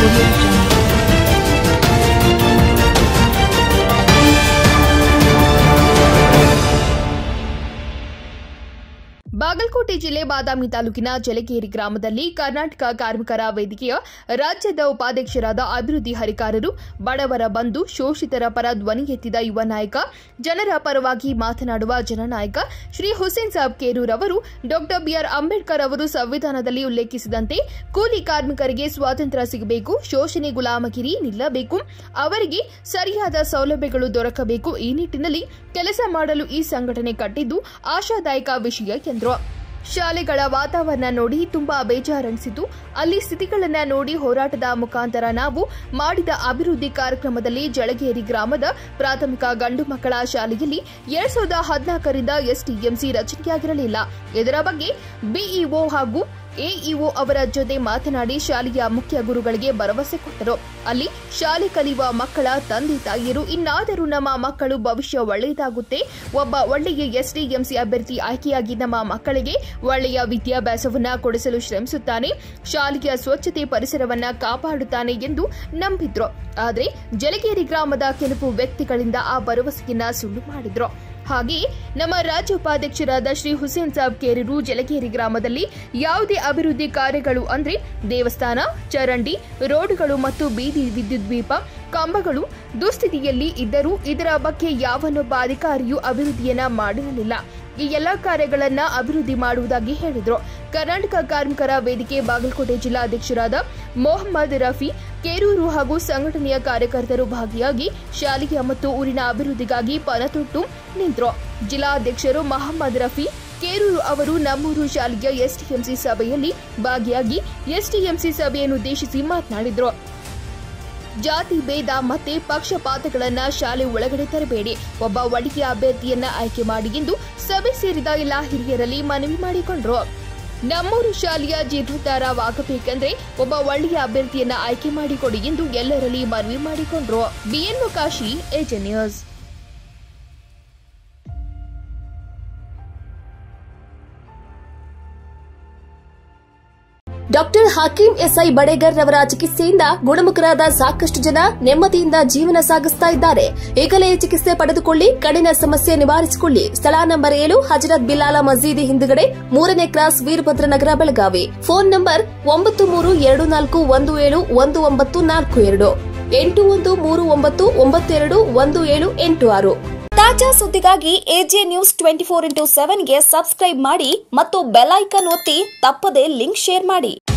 audio jungle. Bagalkot ಜಿಲ್ಲೆ ಬಾದಾಮಿ ತಾಲೂಕಿನ ಜಲಗೇರಿ ಗ್ರಾಮದಲ್ಲಿ ಕರ್ನಾಟಕ ಕಾರ್ಮಿಕರ ವೇದಿಕೆಯ ರಾಜ್ಯದ ಉಪಾಧ್ಯಕ್ಷರಾದ ಅಭಿವೃದ್ಧಿ ಹರಿಕಾರರು ಬಡವರ ಬಂಧು ಶೋಷಿತರ ಪರ ಧ್ವನಿ ಎತ್ತಿದ ಯುವ ನಾಯಕ ಜನರ ಪರವಾಗಿ ಮಾತನಾಡುವ ಜನನಾಯಕ ಶ್ರೀ ಹುಸೇನ್ ಸಾಬ್ ಕೇರೂರ್ ಅವರು ಡಾ ಬಿಆರ್ ಅಂಬೇಡ್ಕರ್ ಅವರು ಸಂವಿಧಾನದಲ್ಲಿ ಉಲ್ಲೇಖಿಸಿದಂತೆ ಕೂಲಿ ಕಾರ್ಮಿಕರಿಗೆ ಸ್ವಾತಂತ್ರ್ಯ ಸಿಗಬೇಕು ಶೋಷಣೆ ಗುಲಾಮಗಿರಿ ನಿಲ್ಲಬೇಕು ಅವರಿಗೆ ಸರಿಯಾದ ಸೌಲಭ್ಯಗಳು ದೊರಕಬೇಕು ಈ ನಿಟ್ಟಿನಲ್ಲಿ ಕೆಲಸ ಮಾಡಲು ಈ ಸಂಘಟನೆ ಕಟ್ಟಿದ್ದು ಆಶಾದಾಯಕ ವಿಷಯ ಎಂದರು ಶಾಲೆಗಳ ವಾತಾವರಣ ನೋಡಿ ತುಂಬಾ ಬೇಜಾರನಿಸಿತು ಅಲ್ಲಿ ಸ್ಥಿತಿಗಳನ್ನ ನೋಡಿ ಹೋರಾಟದ ಮುಖಾಂತರ ನಾವು ಮಾಡಿದ ಅಭಿವೃದ್ಧಿ ಕಾರ್ಯಕ್ರಮದಲ್ಲಿ ಜಳಗೇರಿ ಗ್ರಾಮದ ಪ್ರಾಥಮಿಕ ಗಂಡು ಮಕ್ಕಳ ಶಾಲೆಯಲ್ಲಿ ಎರಡ್ ಸಾವಿರದ ಹದಿನಾಲ್ಕರಿಂದ ಎಸ್ಟಿಎಂಸಿ ರಚನೆಯಾಗಿರಲಿಲ್ಲ ಇದರ ಬಗ್ಗೆ ಬಿಇಒ ಹಾಗೂ ಎಇಒ ಅವರ ಜೊತೆ ಮಾತನಾಡಿ ಶಾಲೆಯ ಮುಖ್ಯ ಗುರುಗಳಿಗೆ ಭರವಸೆ ಕೊಟ್ಟರು ಅಲ್ಲಿ ಶಾಲೆ ಕಲಿಯುವ ಮಕ್ಕಳ ತಂದೆ ತಾಯಿಯರು ಇನ್ನಾದರೂ ನಮ್ಮ ಮಕ್ಕಳು ಭವಿಷ್ಯ ಒಳ್ಳೆಯದಾಗುತ್ತೆ ಒಬ್ಬ ಒಳ್ಳೆಯ ಎಸ್ಡಿಎಂಸಿ ಅಭ್ಯರ್ಥಿ ಆಯ್ಕೆಯಾಗಿ ನಮ್ಮ ಮಕ್ಕಳಿಗೆ ಒಳ್ಳೆಯ ವಿದ್ಯಾಭ್ಯಾಸವನ್ನ ಕೊಡಿಸಲು ಶ್ರಮಿಸುತ್ತಾನೆ ಶಾಲೆಯ ಸ್ವಚ್ಛತೆ ಪರಿಸರವನ್ನ ಕಾಪಾಡುತ್ತಾನೆ ಎಂದು ನಂಬಿದ್ರು ಆದರೆ ಜಲಗೇರಿ ಗ್ರಾಮದ ಕೆಲವು ವ್ಯಕ್ತಿಗಳಿಂದ ಆ ಭರವಸೆಯನ್ನ ಸುಳ್ಳು ಮಾಡಿದ್ರು ಹಾಗೆಯೇ ನಮ್ಮ ರಾಜ್ಯ ಉಪಾಧ್ಯಕ್ಷರಾದ ಶ್ರೀ ಹುಸೇನ್ ಸಾಬ್ ಕೇರೂರು ಜಲಗೇರಿ ಗ್ರಾಮದಲ್ಲಿ ಯಾವುದೇ ಅಭಿವೃದ್ಧಿ ಕಾರ್ಯಗಳು ಅಂದ್ರೆ ದೇವಸ್ಥಾನ ಚರಂಡಿ ರೋಡ್ಗಳು ಮತ್ತು ಬೀದಿ ವಿದ್ಯುತ್ ದೀಪ ಕಂಬಗಳು ದುಸ್ಥಿತಿಯಲ್ಲಿ ಇದ್ದರೂ ಇದರ ಬಗ್ಗೆ ಯಾವನೊಬ್ಬ ಅಧಿಕಾರಿಯೂ ಅಭಿವೃದ್ಧಿಯನ್ನ ಮಾಡಿರಲಿಲ್ಲ ಈ ಎಲ್ಲಾ ಕಾರ್ಯಗಳನ್ನ ಅಭಿವೃದ್ಧಿ ಮಾಡುವುದಾಗಿ ಹೇಳಿದ್ರು ಕರ್ನಾಟಕ ಕಾರ್ಮಿಕರ ವೇದಿಕೆ ಬಾಗಲಕೋಟೆ ಜಿಲ್ಲಾಧ್ಯಕ್ಷರಾದ ಮೊಹಮ್ಮದ್ ರಫಿ ಕೇರೂರು ಹಾಗೂ ಸಂಘಟನೆಯ ಕಾರ್ಯಕರ್ತರು ಭಾಗಿಯಾಗಿ ಶಾಲೆಯ ಮತ್ತು ಊರಿನ ಅಭಿವೃದ್ಧಿಗಾಗಿ ಪಣತೊಟ್ಟು ನಿಂತರು ಜಿಲ್ಲಾಧ್ಯಕ್ಷರು ಮಹಮ್ಮದ್ ರಫಿ ಕೇರೂರು ಅವರು ನಮ್ಮೂರು ಶಾಲೆಯ ಎಸ್ಟಿಎಂಸಿ ಸಭೆಯಲ್ಲಿ ಭಾಗಿಯಾಗಿ ಎಸ್ಟಿಎಂಸಿ ಸಭೆಯನ್ನುದ್ದೇಶಿಸಿ ಮಾತನಾಡಿದ್ರು ಜಾತಿ ಭೇದ ಮತ್ತೆ ಪಕ್ಷಪಾತಗಳನ್ನ ಶಾಲೆ ಒಳಗಡೆ ತರಬೇಡಿ ಒಬ್ಬ ಒಳ್ಳೆಯ ಅಭ್ಯರ್ಥಿಯನ್ನ ಆಯ್ಕೆ ಮಾಡಿ ಎಂದು ಸಭೆ ಸೇರಿದ ಎಲ್ಲ ಹಿರಿಯರಲ್ಲಿ ಮನವಿ ಮಾಡಿಕೊಂಡ್ರು ನಮ್ಮೂರು ಶಾಲೆಯ ಜೀರ್ಣೋದ್ಧಾರವಾಗಬೇಕೆಂದ್ರೆ ಒಬ್ಬ ಒಳ್ಳೆಯ ಅಭ್ಯರ್ಥಿಯನ್ನ ಆಯ್ಕೆ ಮಾಡಿಕೊಡಿ ಎಂದು ಎಲ್ಲರಲ್ಲಿ ಮನವಿ ಮಾಡಿಕೊಂಡ್ರು BN Mukashi AJ news doctor Hakeem SI Badegar ರವರ ಚಿಕಿತ್ಸೆಯಿಂದ ಗುಣಮುಖರಾದ ಸಾಕಷ್ಟು ಜನ ನೆಮ್ಮದಿಯಿಂದ ಜೀವನ ಸಾಗಿಸ್ತಾ ಇದ್ದಾರೆ ಈಗಲೇ ಚಿಕಿತ್ಸೆ ಪಡೆದುಕೊಳ್ಳಿ ಕಡಿನ ಸಮಸ್ಯೆ ನಿವಾರಿಸಿಕೊಳ್ಳಿ ಸ್ಥಳ ನಂಬರ್ ಏಳು ಹಜರತ್ ಬಿಲಾಲ ಮಸೀದಿ ಹಿಂದುಗಡೆ ಮೂರನೇ cross Veerabhadra Nagar Belagavi phone number ಒಂಬತ್ತು ಮೂರು ಎರಡು ನಾಲ್ಕು ಒಂದು ಏಳು ಒಂದು ಒಂಬತ್ತು ನಾಲ್ಕು ಎರಡು ಎಂಟು ಒಂದು ಮೂರು ಒಂಬತ್ತು ಒಂಬತ್ತು ಎರಡು ಒಂದು ಏಳು ಎಂಟು ಆರು ತಾಜಾ ಸುದ್ದಿಗಾಗಿ AJ news twenty four into ಸೆವೆನ್ಗೆ ಸಬ್ಸ್ಕ್ರೈಬ್ ಮಾಡಿ ಮತ್ತು ಬೆಲ್ ಐಕಾನ್ ಒತ್ತಿ ತಪ್ಪದೆ ಲಿಂಕ್ ಶೇರ್ ಮಾಡಿ